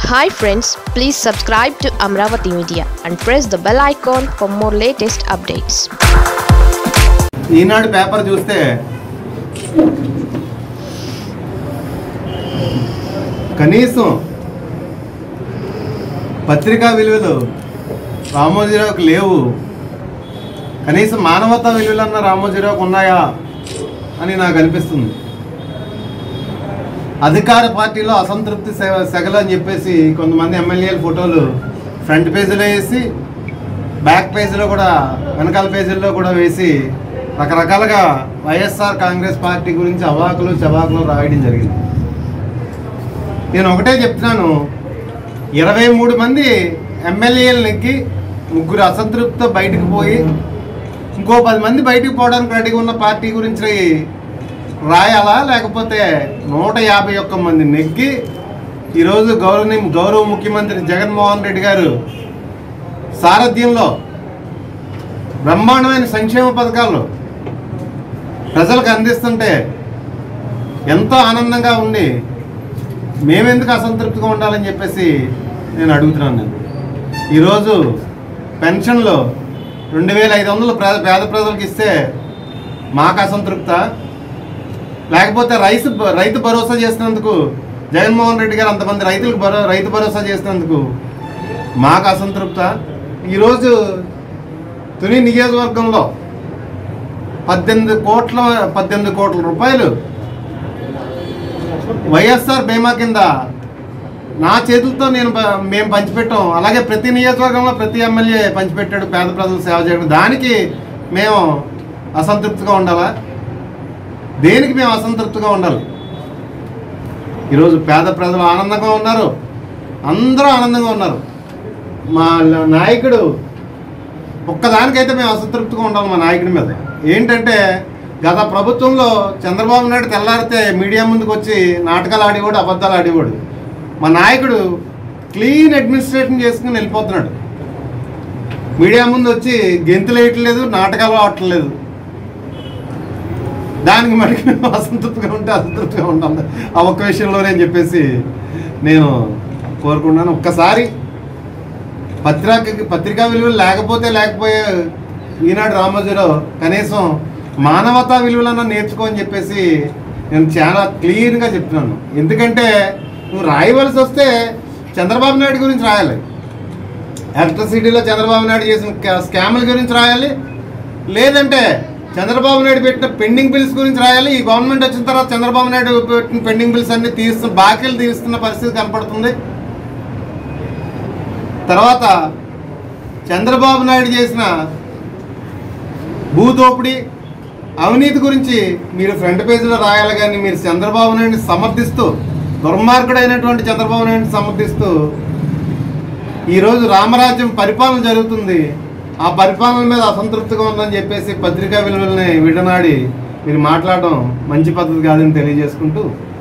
hi friends please subscribe to Amaravati media and press the bell icon for more latest updates Eenadu paper చూస్తే కనీసం పత్రికా విలువలు రామోజీరావుకి లేవు కనీసం మానవతా విలువలన్న రామోజీరావుకి ఉన్నాయా అని నాకు అనిపిస్తుంది అధికార పార్టీలో అసంతృప్తి సె- సెగలు అని చెప్పేసి కొంతమంది ఎమ్మెల్యేల ఫోటోలు ఫ్రంట్ పేజీలో వేసి బ్యాక్ పేజీలో కూడా వెనకాల పేజీల్లో కూడా వేసి రకరకాలుగా వైఎస్ఆర్ కాంగ్రెస్ పార్టీ గురించి అవాకులు చవాకులు రాయడం జరిగింది నేను ఒకటే చెప్తున్నాను ఇరవై మూడు మంది ఎమ్మెల్యేలు నెగ్గి ముగ్గురు అసంతృప్తితో బయటకు పోయి ఇంకో పది మంది బయటకు పోవడానికి రెడీగా ఉన్న పార్టీ గురించి రాయాలా లేకపోతే నూట యాభై ఒక్క మంది నెగ్గి ఈరోజు గౌరవ గౌరవ ముఖ్యమంత్రి జగన్మోహన్ రెడ్డి గారు సారథ్యంలో బ్రహ్మాండమైన సంక్షేమ పథకాలు ప్రజలకు అందిస్తుంటే ఎంతో ఆనందంగా ఉండి మేమెందుకు అసంతృప్తిగా ఉండాలని చెప్పేసి నేను అడుగుతున్నాను నేను ఈరోజు పెన్షన్లో రెండు వేల ఐదు వందలు పేద పేద ప్రజలకు ఇస్తే మాకు అసంతృప్త లేకపోతే రైతు రైతు భరోసా చేసినందుకు జగన్మోహన్ రెడ్డి గారు అంతమంది రైతులకు భరో రైతు భరోసా చేసినందుకు మాకు అసంతృప్త ఈరోజు తుని నియోజకవర్గంలో పద్దెనిమిది కోట్ల పద్దెనిమిది కోట్ల రూపాయలు వైఎస్ఆర్ బీమా కింద నా చేతులతో నేను ప- మేము పంచిపెట్టాం అలాగే ప్రతి నియోజకవర్గంలో ప్రతి ఎమ్మెల్యే పంచిపెట్టాడు పేద ప్రజలు సేవ చేయడం దానికి మేము అసంతృప్తిగా ఉండాలా దేనికి మేము అసంతృప్తిగా ఉండాలి ఈరోజు పేద ప్రజలు ఆనందంగా ఉన్నారు అందరూ ఆనందంగా ఉన్నారు మా ల- నాయకుడు ఒక్కదానికైతే మేము అసంతృప్తిగా ఉండాలి మా నాయకుడి మీద ఏంటంటే గత ప్రభుత్వంలో చంద్రబాబు నాయుడు తెల్లారితే మీడియా ముందుకు వచ్చి నాటకాలు ఆడేవాడు అబద్ధాలు ఆడేవాడు మా నాయకుడు క్లీన్ అడ్మినిస్ట్రేషన్ చేసుకుని వెళ్ళిపోతున్నాడు మీడియా ముందు వచ్చి గెంతులు వేయట్లేదు నాటకాలు ఆడట్లేదు దానికి మటుకు మేము అసంతృప్తిగా ఉంటే అసంతృప్తిగా ఉంటాం ఆ ఒక్క విషయంలోనే అని చెప్పేసి నేను కోరుకున్నాను ఒక్కసారి పత్రిక పత్రికా విలువలు లేకపోతే లేకపోయే ఈనాడు రామోజీరావు కనీసం మానవతా విలువలన్నా నేర్చుకో అని చెప్పేసి నేను చాలా క్లియర్గా చెప్తున్నాను ఎందుకంటే నువ్వు రాయవలసి వస్తే చంద్రబాబు నాయుడు గురించి రాయాలి ఎలక్ట్రిసిటీలో చంద్రబాబు నాయుడు చేసిన క- స్కాముల గురించి రాయాలి లేదంటే చంద్రబాబు నాయుడు పెట్టిన పెండింగ్ బిల్స్ గురించి రాయాలి ఈ గవర్నమెంట్ వచ్చిన తర్వాత చంద్రబాబు నాయుడు పెట్టిన పెండింగ్ బిల్స్ అన్ని తీస్తున్న బాకీలు తీస్తున్న పరిస్థితి కనపడుతుంది తర్వాత చంద్రబాబు నాయుడు చేసిన భూదోపిడి అవినీతి గురించి మీరు ఫ్రంట్ పేజీలో రాయాలి కానీ మీరు చంద్రబాబు నాయుడిని సమర్థిస్తూ దుర్మార్గుడైనటువంటి చంద్రబాబు నాయుడిని సమర్థిస్తూ ఈరోజు రామరాజ్యం పరిపాలన జరుగుతుంది ఆ పరిపాలన మీద అసంతృప్తిగా ఉందని చెప్పేసి పత్రికా విలువల్ని విడనాడి మీరు మాట్లాడడం మంచి పద్ధతి కాదని తెలియజేసుకుంటూ